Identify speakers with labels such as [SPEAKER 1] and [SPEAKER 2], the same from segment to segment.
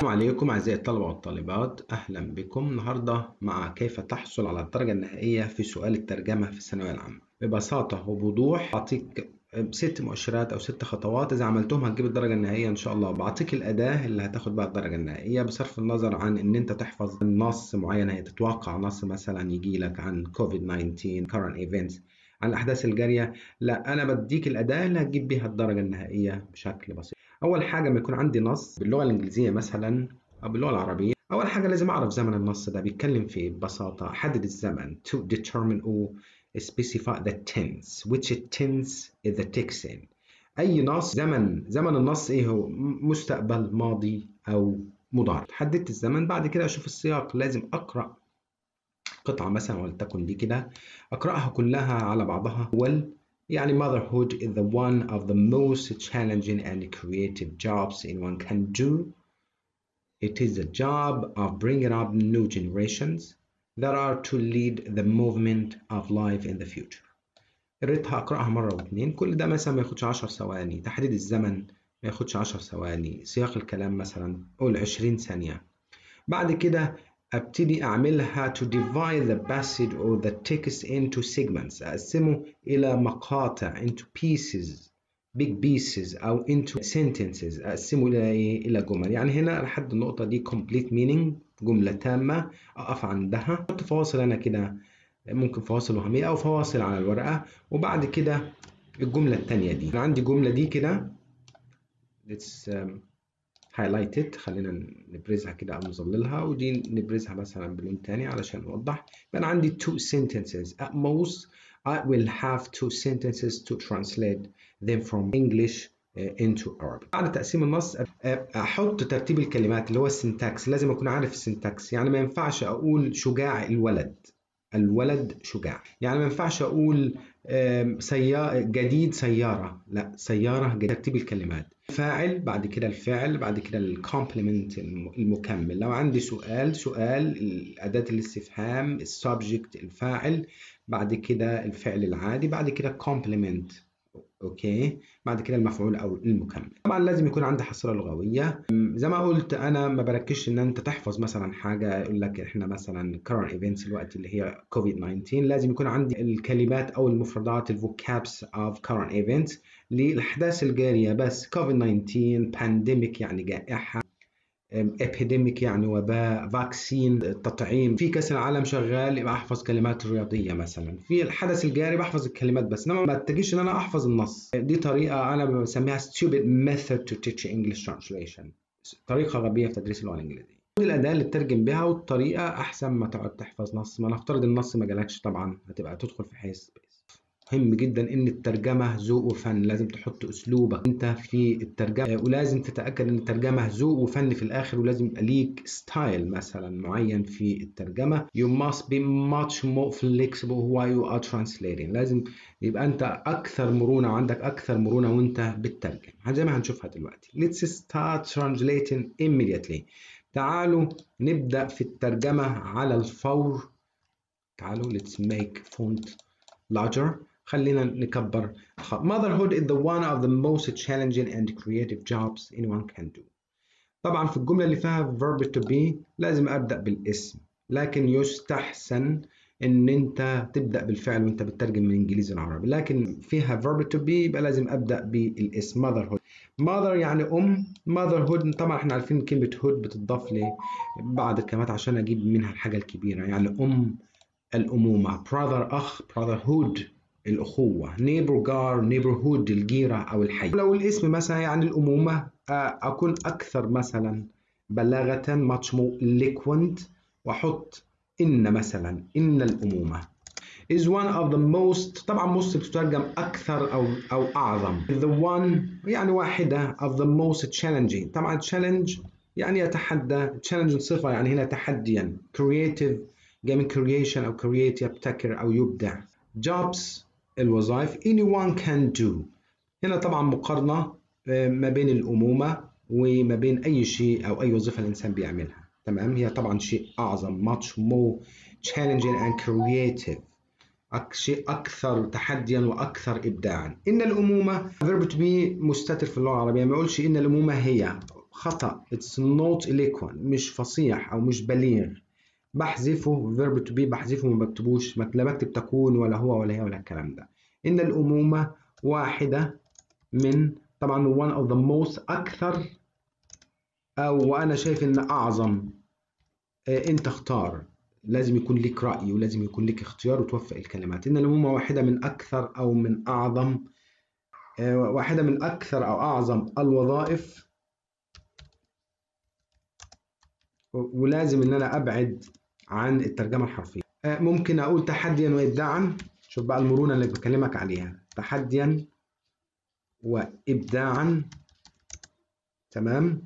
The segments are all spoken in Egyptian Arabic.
[SPEAKER 1] السلام عليكم أعزائي الطلبة والطالبات أهلا بكم النهاردة مع كيف تحصل على الدرجة النهائية في سؤال الترجمة في الثانوية العامة ببساطة وبوضوح أعطيك ست مؤشرات أو ست خطوات إذا عملتهم هتجيب الدرجة النهائية إن شاء الله بعطيك الأداة اللي هتاخد بها الدرجة النهائية بصرف النظر عن إن أنت تحفظ نص معين هي تتوقع نص مثلا يجي لك عن كوفيد 19 current events عن الأحداث الجارية لا أنا بديك الأداة اللي هتجيب بيها الدرجة النهائية بشكل بسيط أول حاجة ما يكون عندي نص باللغة الإنجليزية مثلا أو باللغة العربية أول حاجة لازم أعرف زمن النص ده بيتكلم في إيه ببساطة أحدد الزمن to determine or specify the tense which tense is the text in أي نص زمن زمن النص إيه هو مستقبل ماضي أو مضارع حددت الزمن بعد كده أشوف السياق لازم أقرأ قطعة مثلا ولتكن دي كده أقرأها كلها على بعضها أول يعني motherhood is the one of the most challenging and creative jobs anyone can do. It is the job of bringing up new generations that are to lead the movement of life in the future. قريتها أقرأها مرة واتنين كل ده مثلا ما ياخدش عشر ثواني تحديد الزمن ما ياخدش عشر ثواني سياق الكلام مثلا قول عشرين ثانية بعد كده ابتدي اعملها to divide the passage or the text into segments اقسمه الى مقاطع into pieces big pieces او into sentences اقسمه الى ايه الى جمل يعني هنا لحد النقطه دي complete meaning جمله تامه اقف عندها احط فواصل انا كده ممكن فواصل وهميه او فواصل على الورقه وبعد كده الجمله الثانيه دي انا عندي جمله دي كده let's um, highlighted خلينا نبرزها كده او نظللها ودي نبرزها مثلا بلون تاني علشان نوضح يبقى انا عندي two sentences at most I will have two sentences to translate them from English into Arabic بعد تقسيم النص احط ترتيب الكلمات اللي هو السنتاكس لازم اكون عارف السنتاكس يعني ما ينفعش اقول شجاع الولد الولد شجاع يعني ما ينفعش اقول سيارة جديد سيارة لا سيارة جديد ترتيب الكلمات فاعل بعد كده الفعل بعد كده الكومبلمنت المكمل لو عندي سؤال سؤال أداة الاستفهام السبجكت الفاعل بعد كده الفعل العادي بعد كده كومبلمنت اوكي بعد كده المفعول او المكمل طبعا لازم يكون عندي حصيله لغويه زي ما قلت انا ما بركزش ان انت تحفظ مثلا حاجه يقول لك احنا مثلا current events الوقت اللي هي كوفيد 19 لازم يكون عندي الكلمات او المفردات الفوكابس of current events للاحداث الجاريه بس كوفيد 19 بانديميك يعني جائحه ابيديميك يعني وباء فاكسين تطعيم في كاس العالم شغال يبقى احفظ كلمات رياضيه مثلا في الحدث الجاري بحفظ الكلمات بس انما ما اتجيش ان انا احفظ النص دي طريقه انا بسميها stupid method to teach English translation طريقه غبيه في تدريس اللغه الانجليزيه دي الاداه اللي تترجم بها والطريقه احسن ما تقعد تحفظ نص ما نفترض النص ما جالكش طبعا هتبقى تدخل في حيز مهم جدا ان الترجمه ذوق وفن لازم تحط اسلوبك انت في الترجمه ولازم تتاكد ان الترجمه ذوق وفن في الاخر ولازم يبقى ليك ستايل مثلا معين في الترجمه you must be much more flexible while you are translating لازم يبقى انت اكثر مرونه وعندك اكثر مرونه وانت بتترجم زي ما هنشوفها دلوقتي let's start translating immediately تعالوا نبدا في الترجمه على الفور تعالوا let's make font larger خلينا نكبر Motherhood is the one of the most challenging and creative jobs anyone can do. طبعا في الجملة اللي فيها verb to be لازم أبدأ بالاسم لكن يستحسن إن أنت تبدأ بالفعل وأنت بتترجم من إنجليزي لعربي لكن فيها verb to be يبقى لازم أبدأ بالاسم motherhood. mother يعني أم motherhood طبعا احنا عارفين كلمة hood بتضاف لبعض الكلمات عشان أجيب منها الحاجة الكبيرة يعني أم الأمومة brother أخ brotherhood الأخوة neighbor جار neighborhood الجيرة أو الحي لو الاسم مثلا يعني الأمومة أكون أكثر مثلا بلاغة much more eloquent وأحط إن مثلا إن الأمومة is one of the most طبعا most بتترجم أكثر أو أو أعظم the one يعني واحدة of the most challenging طبعا challenge يعني يتحدى challenge صفة يعني هنا تحديا creative جاي من creation أو create يبتكر أو يبدع jobs الوظائف anyone can do هنا طبعا مقارنة ما بين الأمومة وما بين أي شيء أو أي وظيفة الإنسان بيعملها تمام هي طبعا شيء أعظم much more challenging and creative شيء أكثر تحديا وأكثر إبداعا إن الأمومة verb to be مستتر في اللغة العربية ما يقولش إن الأمومة هي خطأ it's not eloquent مش فصيح أو مش بليغ بحذفه verb to be بحذفه ما بكتبوش لا بكتب تكون ولا هو ولا هي ولا الكلام ده إن الأمومة واحدة من طبعا one of the most أكثر أو وأنا شايف إن أعظم أنت اختار لازم يكون لك رأي ولازم يكون لك اختيار وتوفق الكلمات إن الأمومة واحدة من أكثر أو من أعظم واحدة من أكثر أو أعظم الوظائف ولازم إن أنا أبعد عن الترجمة الحرفية ممكن أقول تحديا وإبداعا شوف بقى المرونة اللي بكلمك عليها تحديا وإبداعا تمام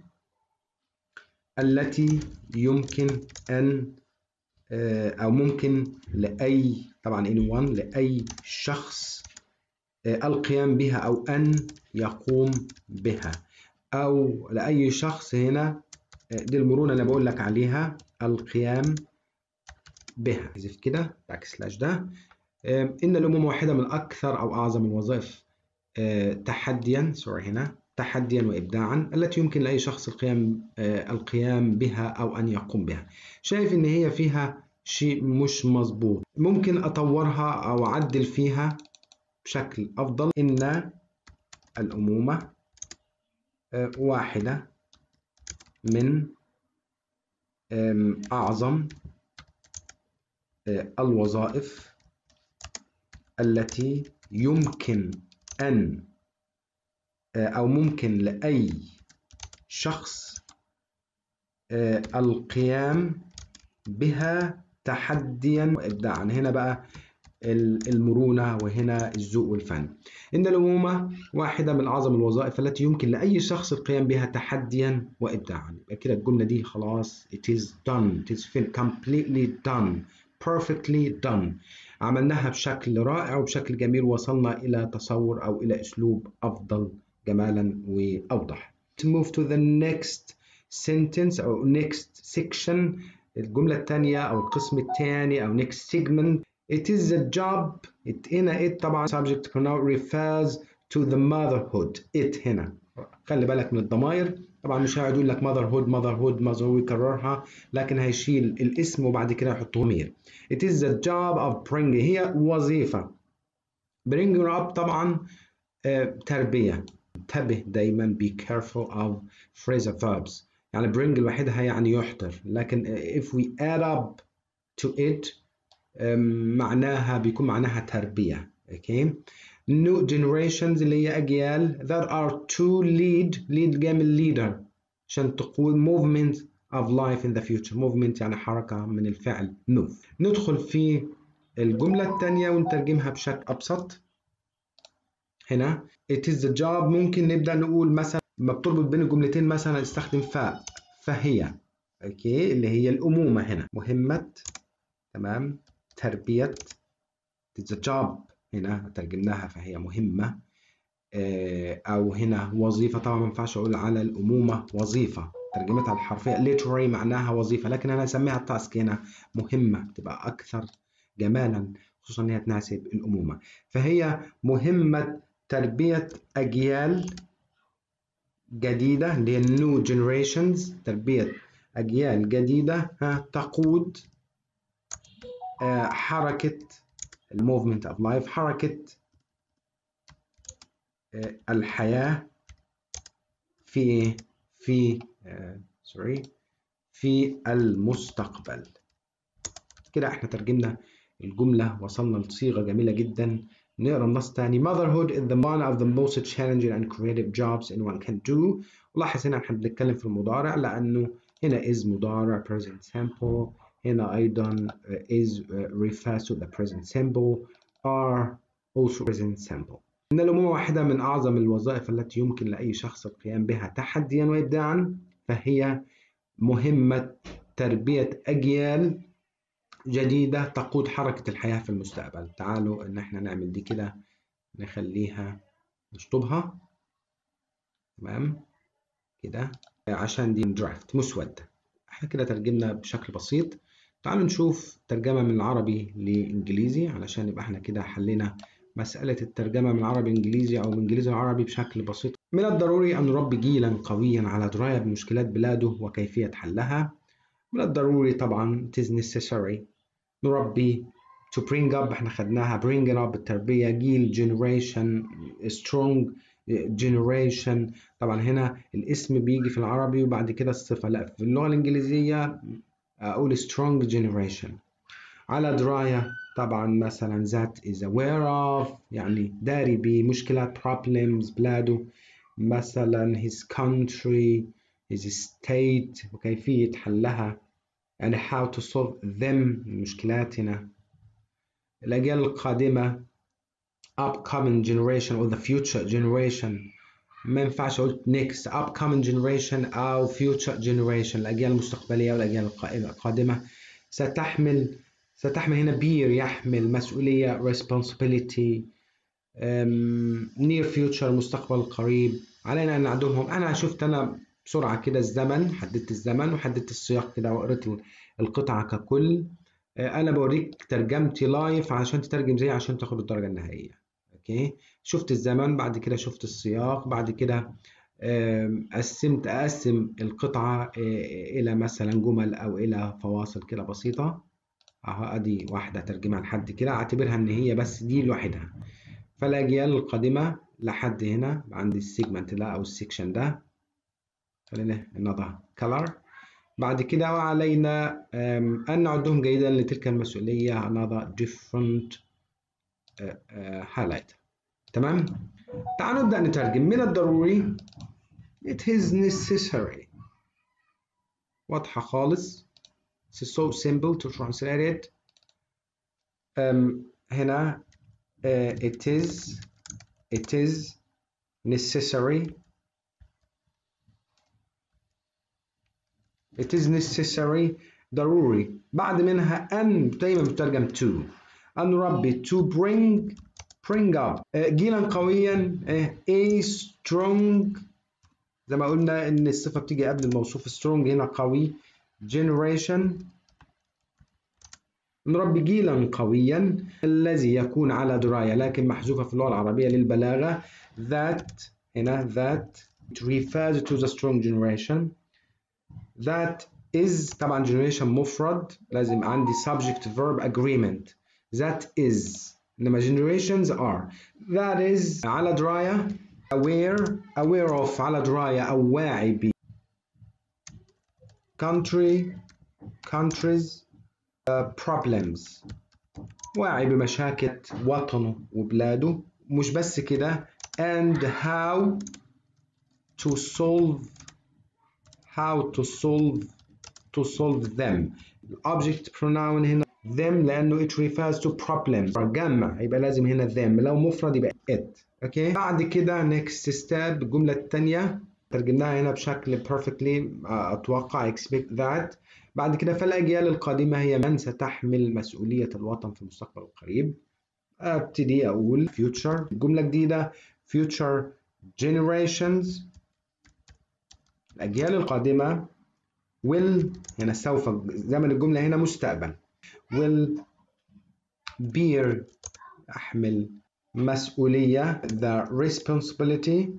[SPEAKER 1] التي يمكن أن أو ممكن لأي طبعا anyone لأي شخص القيام بها أو أن يقوم بها أو لأي شخص هنا دي المرونة اللي بقول لك عليها القيام بها احذف كده باك سلاش ده إن الأمومة واحدة من أكثر أو أعظم الوظائف تحديا سوري هنا تحديا وإبداعا التي يمكن لأي شخص القيام القيام بها أو أن يقوم بها شايف إن هي فيها شيء مش مظبوط ممكن أطورها أو أعدل فيها بشكل أفضل إن الأمومة واحدة من أعظم الوظائف التي يمكن أن أو ممكن لأي شخص القيام بها تحديا وإبداعا هنا بقى المرونة وهنا الذوق والفن إن الأمومة واحدة من أعظم الوظائف التي يمكن لأي شخص القيام بها تحديا وإبداعا يبقى كده الجملة دي خلاص it is done it is completely done perfectly done عملناها بشكل رائع وبشكل جميل وصلنا إلى تصور أو إلى أسلوب أفضل جمالا وأوضح to move to the next sentence أو next section الجملة الثانية أو القسم الثاني أو next segment it is a job it هنا it طبعا subject pronoun refers to the motherhood it هنا خلي بالك من الضمائر طبعا مش هيقعد يقول لك motherhood motherhood motherhood ويكررها لكن هيشيل الاسم وبعد كده يحط ضمير it is the job of bringing هي وظيفة bringing up طبعا آه تربية انتبه دايما be careful of phrasal verbs يعني bring لوحدها يعني يحضر لكن if we add up to it معناها بيكون معناها تربية okay new generations اللي هي أجيال that are to lead lead جاي من leader عشان تقول movement of life in the future movement يعني حركة من الفعل move ندخل في الجملة الثانية ونترجمها بشكل أبسط هنا it is the job ممكن نبدأ نقول مثلا ما بتربط بين الجملتين مثلا استخدم فاء فهي اوكي اللي هي الأمومة هنا مهمة تمام تربية it's a job هنا ترجمناها فهي مهمة أو هنا وظيفة طبعا ما ينفعش أقول على الأمومة وظيفة ترجمتها الحرفية literary معناها وظيفة لكن أنا أسميها تاسك هنا مهمة تبقى أكثر جمالا خصوصا إنها تناسب الأمومة فهي مهمة تربية أجيال جديدة اللي هي new generations تربية أجيال جديدة تقود حركة الموفمنت اوف لايف حركة الحياة في في سوري في المستقبل كده احنا ترجمنا الجملة وصلنا لصيغة جميلة جدا نقرا النص تاني motherhood is the one of the most challenging and creative jobs anyone can do ولاحظ هنا احنا بنتكلم في المضارع لأنه هنا is مضارع present simple هنا أيضا is refers to the present simple are also present simple إن الأمومة واحدة من أعظم الوظائف التي يمكن لأي شخص القيام بها تحديا وإبداعا فهي مهمة تربية أجيال جديدة تقود حركة الحياة في المستقبل تعالوا إن إحنا نعمل دي كده نخليها نشطبها تمام كده عشان دي درافت مسودة احنا كده ترجمنا بشكل بسيط تعالوا نشوف ترجمة من العربي لإنجليزي علشان يبقى احنا كده حلينا مسألة الترجمة من عربي إنجليزي أو من إنجليزي لعربي بشكل بسيط من الضروري أن نربي جيلا قويا على دراية بمشكلات بلاده وكيفية حلها من الضروري طبعا it is necessary نربي to bring up احنا خدناها bring up التربية جيل generation strong generation طبعا هنا الاسم بيجي في العربي وبعد كده الصفة لا في اللغة الإنجليزية أقول strong generation على دراية طبعا مثلا that is aware of يعني داري بمشكلات problems بلاده مثلا his country his state وكيفية حلها يعني how to solve them المشكلات هنا الأجيال القادمة upcoming generation or the future generation ما ينفعش أقول next upcoming generation أو future generation الأجيال المستقبلية والأجيال القادمة ستحمل ستحمل هنا bear يحمل مسؤولية responsibility um, near future مستقبل قريب علينا أن نعدهم أنا شفت أنا بسرعة كده الزمن حددت الزمن وحددت السياق كده وقريت القطعة ككل أنا بوريك ترجمتي لايف عشان تترجم زي عشان تاخد الدرجة النهائية أوكي شفت الزمن بعد كده شفت السياق بعد كده قسمت أقسم القطعة إلى مثلا جمل أو إلى فواصل كده بسيطة اهو ادي واحدة ترجمة لحد كده اعتبرها ان هي بس دي لوحدها فالاجيال القادمة لحد هنا عندي السيجمنت ده او السيكشن ده خلينا نضع color بعد كده وعلينا ان نعدهم جيدا لتلك المسؤولية نضع different highlight تمام تعالوا نبدأ نترجم من الضروري it is necessary واضحة خالص It's so simple to translate it. Um, هنا uh, it is it is necessary it is necessary ضروري بعد منها أن دايما بترجم to أن نربي to bring bring up uh, جيلا قويا uh, a strong زي ما قلنا إن الصفة بتيجي قبل الموصوف strong هنا قوي generation نربي جيلا قويا الذي يكون على دراية لكن محذوفة في اللغة العربية للبلاغة that هنا that it refers to the strong generation that is طبعا generation مفرد لازم عندي subject verb agreement that is إنما generations are that is على دراية aware aware of على دراية أو واعي ب country countries uh, problems واعي بمشاكل وطنه وبلاده مش بس كده and how to solve how to solve to solve them object pronoun هنا them لأنه it refers to problems جمع يبقى لازم هنا them لو مفرد يبقى it اوكي بعد كده next step الجملة الثانية ترجمناها هنا بشكل perfectly أتوقع expect that بعد كده فالأجيال القادمة هي من ستحمل مسؤولية الوطن في المستقبل القريب أبتدي أقول future جملة جديدة future generations الأجيال القادمة will هنا سوف زمن الجملة هنا مستقبل will bear أحمل مسؤولية the responsibility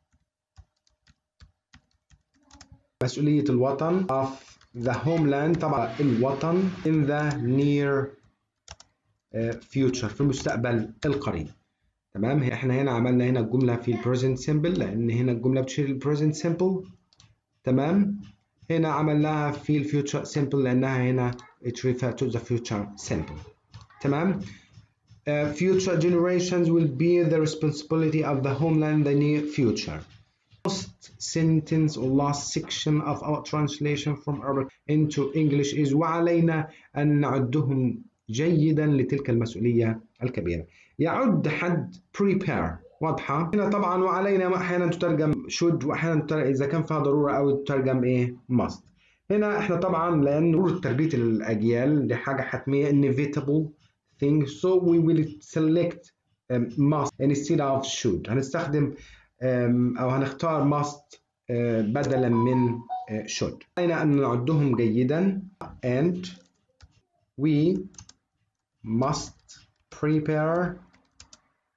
[SPEAKER 1] مسؤولية الوطن of the homeland طبعا الوطن in the near future في المستقبل القريب تمام احنا هنا عملنا هنا الجملة في present simple لأن هنا الجملة بتشيل present simple تمام هنا عملناها في future simple لأنها هنا it refer to the future simple تمام Uh, future generations will be the responsibility of the homeland in the near future. Last sentence or last section of our translation from Arabic into English is وعلينا أن نعدهم جيدا لتلك المسؤولية الكبيرة. يعد حد prepare واضحة هنا طبعا وعلينا أحيانا تترجم should وأحيانا إذا كان فيها ضرورة أو تترجم إيه must. هنا احنا طبعا لأن ضرورة تربية الأجيال دي حاجة حتمية inevitable thing so we will select um, must instead of should هنستخدم um, أو هنختار must uh, بدلا من uh, should علينا أن نعدهم جيدا and we must prepare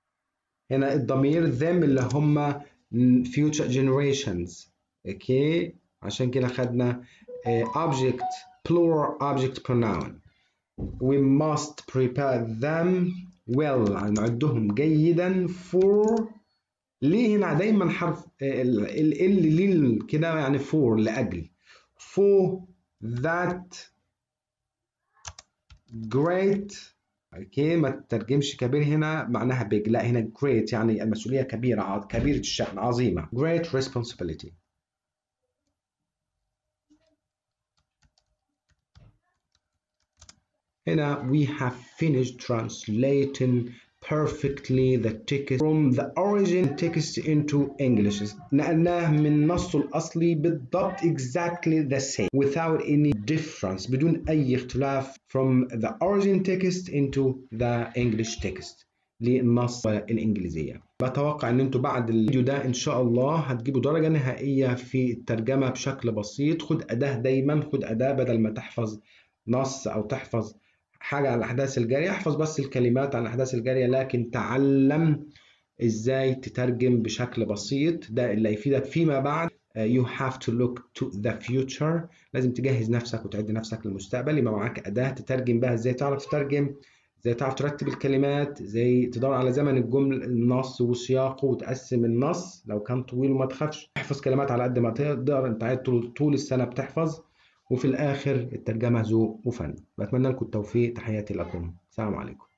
[SPEAKER 1] هنا الضمير them اللي هم future generations اوكي عشان كده خدنا object plural object pronoun we must prepare them well نعدهم جيدا for ليه هنا دايما حرف ال ال ليه كده يعني for لأجل for that great اوكي ما تترجمش كبير هنا معناها big لا هنا great يعني المسؤولية كبيرة كبيرة الشأن عظيمة great responsibility هنا we have finished translating perfectly the text from the origin text into English نقلناه من نصه الأصلي بالضبط exactly the same without any difference بدون أي اختلاف from the origin text into the English text للنص الإنجليزية بتوقع ان انتوا بعد الفيديو ده ان شاء الله هتجيبوا درجة نهائية في الترجمة بشكل بسيط خد أداة دايما خد أداة بدل ما تحفظ نص أو تحفظ حاجة عن الأحداث الجارية احفظ بس الكلمات عن الأحداث الجارية لكن تعلم إزاي تترجم بشكل بسيط ده اللي هيفيدك فيما بعد you have to look to the future لازم تجهز نفسك وتعد نفسك للمستقبل يبقى معاك أداة تترجم بها إزاي تعرف تترجم إزاي تعرف ترتب الكلمات إزاي تدور على زمن الجمل النص وسياقه وتقسم النص لو كان طويل وما تخافش احفظ كلمات على قد ما تقدر أنت قاعد طول السنة بتحفظ وفي الآخر الترجمة ذوق وفن بتمنى لكم التوفيق تحياتي لكم السلام عليكم